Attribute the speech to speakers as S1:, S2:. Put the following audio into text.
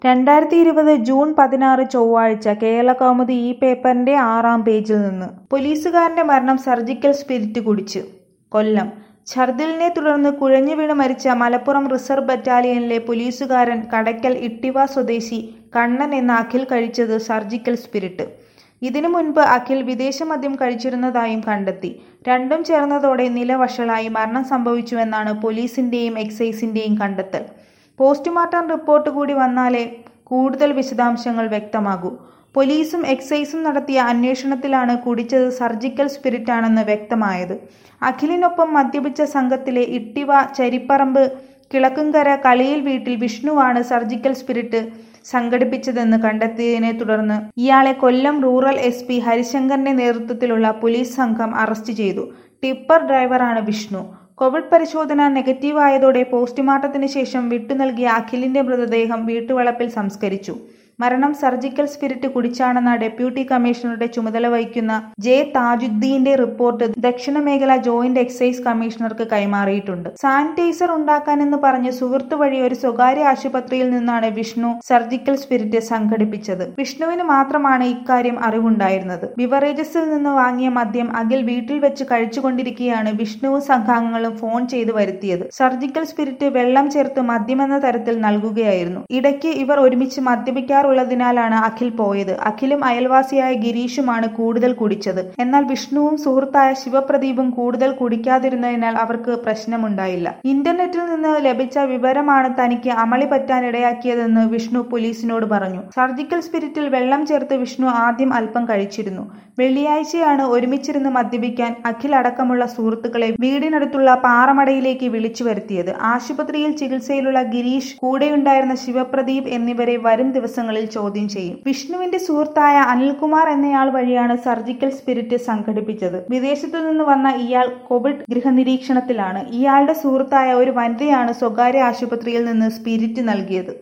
S1: രണ്ടായിരത്തി ഇരുപത് ജൂൺ പതിനാറ് ചൊവ്വാഴ്ച കേരളകൗമുദി ഈ പേപ്പറിന്റെ ആറാം പേജിൽ നിന്ന് പോലീസുകാരന്റെ മരണം സർജിക്കൽ സ്പിരിറ്റ് കുടിച്ച് കൊല്ലം ഛർദിലിനെ തുടർന്ന് കുഴഞ്ഞു വീണ് മരിച്ച മലപ്പുറം റിസർവ് ബറ്റാലിയനിലെ പോലീസുകാരൻ കടയ്ക്കൽ ഇട്ടിവ സ്വദേശി കണ്ണൻ എന്ന അഖിൽ കഴിച്ചത് സർജിക്കൽ സ്പിരിറ്റ് ഇതിനു മുൻപ് അഖിൽ വിദേശമദ്യം കഴിച്ചിരുന്നതായും കണ്ടെത്തി രണ്ടും ചേർന്നതോടെ നില വഷളായി മരണം സംഭവിച്ചുവെന്നാണ് പോലീസിന്റെയും എക്സൈസിന്റെയും കണ്ടെത്തൽ പോസ്റ്റ്മോർട്ടം റിപ്പോർട്ട് കൂടി വന്നാലേ കൂടുതൽ വിശദാംശങ്ങൾ വ്യക്തമാകൂ പോലീസും എക്സൈസും നടത്തിയ അന്വേഷണത്തിലാണ് കുടിച്ചത് സർജിക്കൽ സ്പിരിറ്റാണെന്ന് വ്യക്തമായത് അഖിലിനൊപ്പം മദ്യപിച്ച സംഘത്തിലെ ഇട്ടിവ ചരിപ്പറമ്പ് കിളക്കുംകര കളിയിൽ വീട്ടിൽ വിഷ്ണുവാണ് സർജിക്കൽ സ്പിരിറ്റ് സംഘടിപ്പിച്ചതെന്ന് കണ്ടെത്തിയതിനെ തുടർന്ന് ഇയാളെ കൊല്ലം റൂറൽ എസ് പി ഹരിശങ്കറിന്റെ നേതൃത്വത്തിലുള്ള പോലീസ് സംഘം അറസ്റ്റ് ചെയ്തു ടിപ്പർ ഡ്രൈവറാണ് വിഷ്ണു കോവിഡ് പരിശോധന നെഗറ്റീവായതോടെ പോസ്റ്റ്മോർട്ടത്തിന് ശേഷം വിട്ടുനൽകിയ അഖിലിന്റെ മൃതദേഹം വീട്ടുവളപ്പിൽ സംസ്കരിച്ചു മരണം സർജിക്കൽ സ്പിരിറ്റ് കുടിച്ചാണെന്ന ഡെപ്യൂട്ടി കമ്മീഷണറുടെ ചുമതല വഹിക്കുന്ന ജെ താജുദ്ദീന്റെ റിപ്പോർട്ട് ദക്ഷിണ മേഖല ജോയിന്റ് എക്സൈസ് കമ്മീഷണർക്ക് കൈമാറിയിട്ടുണ്ട് സാനിറ്റൈസർ ഉണ്ടാക്കാനെന്ന് പറഞ്ഞ് സുഹൃത്തു വഴി ഒരു സ്വകാര്യ ആശുപത്രിയിൽ നിന്നാണ് വിഷ്ണു സർജിക്കൽ സ്പിരിറ്റ് സംഘടിപ്പിച്ചത് വിഷ്ണുവിന് മാത്രമാണ് ഇക്കാര്യം അറിവുണ്ടായിരുന്നത് ബിവറേജസിൽ നിന്ന് വാങ്ങിയ മദ്യം അഖിൽ വീട്ടിൽ വെച്ച് കഴിച്ചുകൊണ്ടിരിക്കെയാണ് വിഷ്ണുവും സംഘാംഗങ്ങളും ഫോൺ ചെയ്ത് വരുത്തിയത് സർജിക്കൽ സ്പിരിറ്റ് വെള്ളം ചേർത്ത് മദ്യമെന്ന തരത്തിൽ നൽകുകയായിരുന്നു ഇടയ്ക്ക് ഇവർ ഒരുമിച്ച് മദ്യപിക്കാറുള്ള ഉള്ളതിനാലാണ് അഖിൽ പോയത് അഖിലും അയൽവാസിയായ ഗിരീഷുമാണ് കൂടുതൽ കുടിച്ചത് എന്നാൽ വിഷ്ണുവും സുഹൃത്തായ ശിവപ്രദീപും കൂടുതൽ കുടിക്കാതിരുന്നതിനാൽ അവർക്ക് പ്രശ്നമുണ്ടായില്ല ഇന്റർനെറ്റിൽ നിന്ന് ലഭിച്ച വിവരമാണ് തനിക്ക് അമളി പറ്റാനിടയാക്കിയതെന്ന് വിഷ്ണു പോലീസിനോട് പറഞ്ഞു സർജിക്കൽ സ്പിരിറ്റിൽ വെള്ളം ചേർത്ത് വിഷ്ണു ആദ്യം അല്പം കഴിച്ചിരുന്നു വെള്ളിയാഴ്ചയാണ് ഒരുമിച്ചിരുന്ന് മദ്യപിക്കാൻ അഖിൽ അടക്കമുള്ള സുഹൃത്തുക്കളെ വീടിനടുത്തുള്ള പാറമടയിലേക്ക് വിളിച്ചു വരുത്തിയത് ആശുപത്രിയിൽ ചികിത്സയിലുള്ള ഗിരീഷ് കൂടെയുണ്ടായിരുന്ന ശിവപ്രദീപ് എന്നിവരെ വരും ദിവസങ്ങളിൽ ചോദ്യം ചെയ്യും വിഷ്ണുവിന്റെ സുഹൃത്തായ അനിൽകുമാർ എന്നയാൾ വഴിയാണ് സർജിക്കൽ സ്പിരിറ്റ് സംഘടിപ്പിച്ചത് വിദേശത്തു നിന്ന് വന്ന ഇയാൾ കോവിഡ് ഗൃഹനിരീക്ഷണത്തിലാണ് ഇയാളുടെ സുഹൃത്തായ ഒരു വനിതയാണ് സ്വകാര്യ ആശുപത്രിയിൽ നിന്ന് സ്പിരിറ്റ് നൽകിയത്